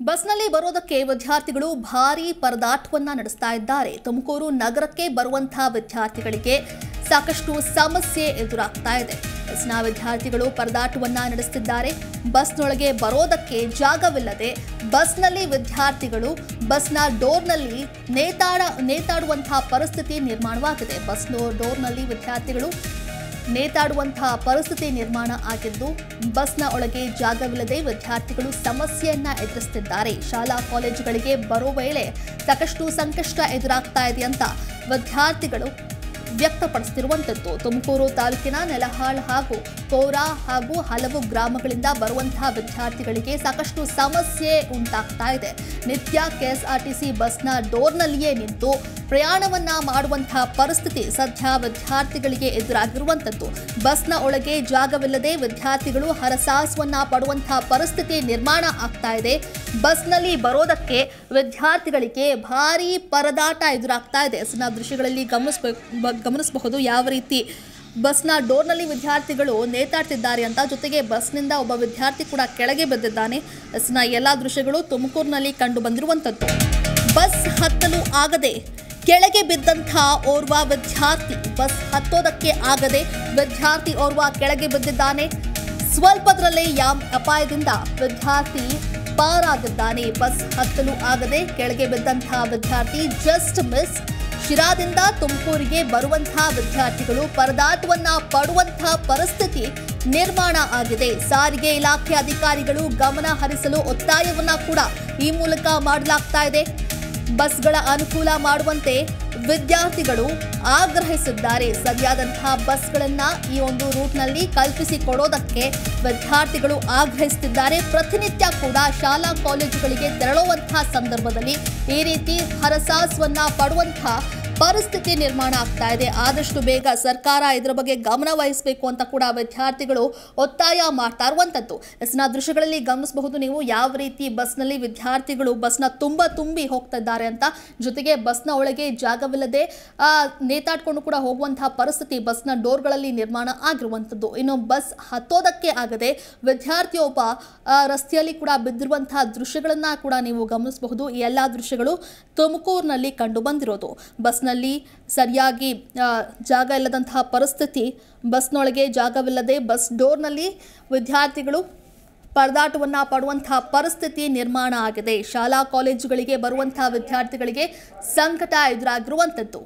ಬಸ್ನಲ್ಲಿ ಬರೋದಕ್ಕೆ ವಿದ್ಯಾರ್ಥಿಗಳು ಭಾರೀ ಪರದಾಟವನ್ನ ನಡೆಸ್ತಾ ಇದ್ದಾರೆ ತುಮಕೂರು ನಗರಕ್ಕೆ ಬರುವಂತಹ ವಿದ್ಯಾರ್ಥಿಗಳಿಗೆ ಸಾಕಷ್ಟು ಸಮಸ್ಯೆ ಎದುರಾಗ್ತಾ ಇದೆ ಬಸ್ನ ವಿದ್ಯಾರ್ಥಿಗಳು ಪರದಾಟವನ್ನ ನಡೆಸುತ್ತಿದ್ದಾರೆ ಬಸ್ನೊಳಗೆ ಬರೋದಕ್ಕೆ ಜಾಗವಿಲ್ಲದೆ ಬಸ್ನಲ್ಲಿ ವಿದ್ಯಾರ್ಥಿಗಳು ಬಸ್ನ ಡೋರ್ನಲ್ಲಿ ನೇತಾಡ ನೇತಾಡುವಂತಹ ಪರಿಸ್ಥಿತಿ ನಿರ್ಮಾಣವಾಗಿದೆ ಬಸ್ ಡೋರ್ನಲ್ಲಿ ವಿದ್ಯಾರ್ಥಿಗಳು ನೇತಾಡುವಂತಹ ಪರಿಸ್ಥಿತಿ ನಿರ್ಮಾಣ ಆಗಿದ್ದು ಬಸ್ನ ಒಳಗೆ ಜಾಗವಿಲ್ಲದೆ ವಿದ್ಯಾರ್ಥಿಗಳು ಸಮಸ್ಯೆಯನ್ನ ಎದುರಿಸುತ್ತಿದ್ದಾರೆ ಶಾಲಾ ಕಾಲೇಜುಗಳಿಗೆ ಬರೋ ವೇಳೆ ಸಾಕಷ್ಟು ಸಂಕಷ್ಟ ಎದುರಾಗ್ತಾ ಇದೆ ಅಂತ ವಿದ್ಯಾರ್ಥಿಗಳು ವ್ಯಕ್ತಪಡಿಸುತ್ತಿರುವಂಥದ್ದು ತುಮಕೂರು ತಾಲೂಕಿನ ನೆಲಹಾಳ್ ಹಾಗೂ ಕೋರಾ ಹಾಗೂ ಹಲವು ಗ್ರಾಮಗಳಿಂದ ಬರುವಂತಹ ವಿದ್ಯಾರ್ಥಿಗಳಿಗೆ ಸಾಕಷ್ಟು ಸಮಸ್ಯೆ ಉಂಟಾಗ್ತಾ ಇದೆ ನಿತ್ಯ ಕೆಎಸ್ಆರ್ಟಿಸಿ ಬಸ್ನ ಡೋರ್ನಲ್ಲಿಯೇ ನಿಂತು ಪ್ರಯಾಣವನ್ನ ಮಾಡುವಂತಹ ಪರಿಸ್ಥಿತಿ ಸದ್ಯ ವಿದ್ಯಾರ್ಥಿಗಳಿಗೆ ಎದುರಾಗಿರುವಂಥದ್ದು ಬಸ್ನ ಒಳಗೆ ಜಾಗವಿಲ್ಲದೆ ವಿದ್ಯಾರ್ಥಿಗಳು ಹರಸಾಹಸವನ್ನ ಪಡುವಂತಹ ಪರಿಸ್ಥಿತಿ ನಿರ್ಮಾಣ ಆಗ್ತಾ ಇದೆ ಬಸ್ನಲ್ಲಿ ಬರೋದಕ್ಕೆ ವಿದ್ಯಾರ್ಥಿಗಳಿಗೆ ಭಾರಿ ಪರದಾಟ ಎದುರಾಗ್ತಾ ಇದೆ ಎಸ್ನ ದೃಶ್ಯಗಳಲ್ಲಿ ಗಮನಿಸಬೇಕು ಗಮನಿಸಬಹುದು ಯಾವ ರೀತಿ ಬಸ್ನ ಡೋರ್ನಲ್ಲಿ ವಿದ್ಯಾರ್ಥಿಗಳು ನೇತಾಡ್ತಿದ್ದಾರೆ ಅಂತ ಜೊತೆಗೆ ಬಸ್ನಿಂದ ಒಬ್ಬ ವಿದ್ಯಾರ್ಥಿ ಕೂಡ ಕೆಳಗೆ ಬಿದ್ದಿದ್ದಾನೆ ಎಸ್ನ ಎಲ್ಲ ದೃಶ್ಯಗಳು ತುಮಕೂರಿನಲ್ಲಿ ಕಂಡು ಬಂದಿರುವಂಥದ್ದು ಬಸ್ ಹತ್ತಲು ಆಗದೆ ಕೆಳಗೆ ಬಿದ್ದಂಥ ಓರ್ವ ವಿದ್ಯಾರ್ಥಿ ಬಸ್ ಹತ್ತೋದಕ್ಕೆ ಆಗದೆ ವಿದ್ಯಾರ್ಥಿ ಓರ್ವ ಕೆಳಗೆ ಬಿದ್ದಿದ್ದಾನೆ ಸ್ವಲ್ಪದರಲ್ಲೇ ಯಾಮ್ ಅಪಾಯದಿಂದ ವಿದ್ಯಾರ್ಥಿ ಪಾರಾಗಿದ್ದಾನೆ ಬಸ್ ಹತ್ತಲು ಆಗದೆ ಕೆಳಗೆ ಬಿದ್ದಂತಹ ವಿದ್ಯಾರ್ಥಿ ಜಸ್ಟ್ ಮಿಸ್ ಶಿರಾದಿಂದ ತುಮಕೂರಿಗೆ ಬರುವಂತಹ ವಿದ್ಯಾರ್ಥಿಗಳು ಪರದಾಟವನ್ನ ಪಡುವಂತಹ ಪರಿಸ್ಥಿತಿ ನಿರ್ಮಾಣ ಆಗಿದೆ ಸಾರಿಗೆ ಇಲಾಖೆ ಅಧಿಕಾರಿಗಳು ಗಮನ ಹರಿಸಲು ಒತ್ತಾಯವನ್ನ ಕೂಡ ಈ ಮೂಲಕ ಮಾಡಲಾಗ್ತಾ ಇದೆ ಬಸ್ಗಳ ಅನುಕೂಲ ಮಾಡುವಂತೆ ವಿದ್ಯಾರ್ಥಿಗಳು ಆಗ್ರಹಿಸಿದ್ದಾರೆ ಸರಿಯಾದಂತಹ ಬಸ್ಗಳನ್ನ ಈ ಒಂದು ರೂಟ್ನಲ್ಲಿ ಕಲ್ಪಿಸಿ ಕೊಡೋದಕ್ಕೆ ವಿದ್ಯಾರ್ಥಿಗಳು ಆಗ್ರಹಿಸುತ್ತಿದ್ದಾರೆ ಪ್ರತಿನಿತ್ಯ ಕೂಡ ಶಾಲಾ ಕಾಲೇಜುಗಳಿಗೆ ತೆರಳುವಂತಹ ಸಂದರ್ಭದಲ್ಲಿ ಈ ರೀತಿ ಹರಸಾಹಸವನ್ನ ಪಡುವಂತಹ ಪರಿಸ್ಥಿತಿ ನಿರ್ಮಾಣ ಆಗ್ತಾ ಇದೆ ಆದಷ್ಟು ಬೇಗ ಸರ್ಕಾರ ಇದರ ಬಗ್ಗೆ ಗಮನ ವಹಿಸಬೇಕು ಅಂತ ಕೂಡ ವಿದ್ಯಾರ್ಥಿಗಳು ಒತ್ತಾಯ ಮಾಡ್ತಾ ಇರುವಂಥದ್ದು ಎಸ್ನ ದೃಶ್ಯಗಳಲ್ಲಿ ಗಮನಿಸಬಹುದು ನೀವು ಯಾವ ರೀತಿ ಬಸ್ನಲ್ಲಿ ವಿದ್ಯಾರ್ಥಿಗಳು ಬಸ್ನ ತುಂಬ ತುಂಬಿ ಹೋಗ್ತಾ ಇದ್ದಾರೆ ಅಂತ ಜೊತೆಗೆ ಬಸ್ನ ಒಳಗೆ ಜಾಗವಿಲ್ಲದೆ ಆ, ನೇತಾಡ್ಕೊಂಡು ಕೂಡ ಹೋಗುವಂತಹ ಪರಿಸ್ಥಿತಿ ಬಸ್ನ ಡೋರ್ಗಳಲ್ಲಿ ನಿರ್ಮಾಣ ಆಗಿರುವಂಥದ್ದು ಇನ್ನು ಬಸ್ ಹತ್ತೋದಕ್ಕೆ ಆಗದೆ ವಿದ್ಯಾರ್ಥಿಯೊಬ್ಬ ಆ, ರಸ್ತೆಯಲ್ಲಿ ಕೂಡ ಬಿದ್ದಿರುವಂತಹ ದೃಶ್ಯಗಳನ್ನ ಕೂಡ ನೀವು ಗಮನಿಸಬಹುದು ಈ ಎಲ್ಲ ದೃಶ್ಯಗಳು ತುಮಕೂರಿನಲ್ಲಿ ಕಂಡು ಬಂದಿರೋದು ಬಸ್ನಲ್ಲಿ ಸರಿಯಾಗಿ ಆ, ಜಾಗ ಇಲ್ಲದಂತಹ ಪರಿಸ್ಥಿತಿ ಬಸ್ನೊಳಗೆ ಜಾಗವಿಲ್ಲದೆ ಬಸ್ ಡೋರ್ನಲ್ಲಿ ವಿದ್ಯಾರ್ಥಿಗಳು ಪರದಾಟವನ್ನ ಪಡುವಂತಹ ಪರಿಸ್ಥಿತಿ ನಿರ್ಮಾಣ ಆಗಿದೆ ಶಾಲಾ ಕಾಲೇಜುಗಳಿಗೆ ಬರುವಂತಹ ವಿದ್ಯಾರ್ಥಿಗಳಿಗೆ ಸಂಕಟ ಎದುರಾಗಿರುವಂಥದ್ದು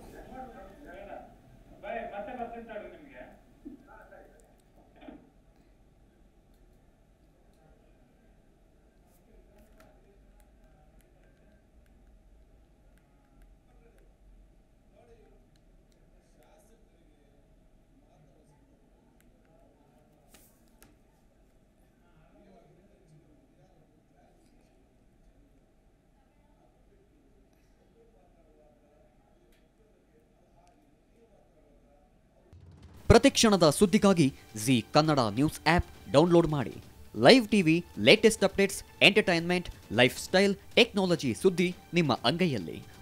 ಪ್ರತಿಕ್ಷಣದ ಸುದ್ದಿಗಾಗಿ Zee Kannada news app download ಮಾಡಿ live TV latest updates entertainment lifestyle technology ಸುದ್ದಿ ನಿಮ್ಮ ಅಂಗೈಯಲ್ಲಿ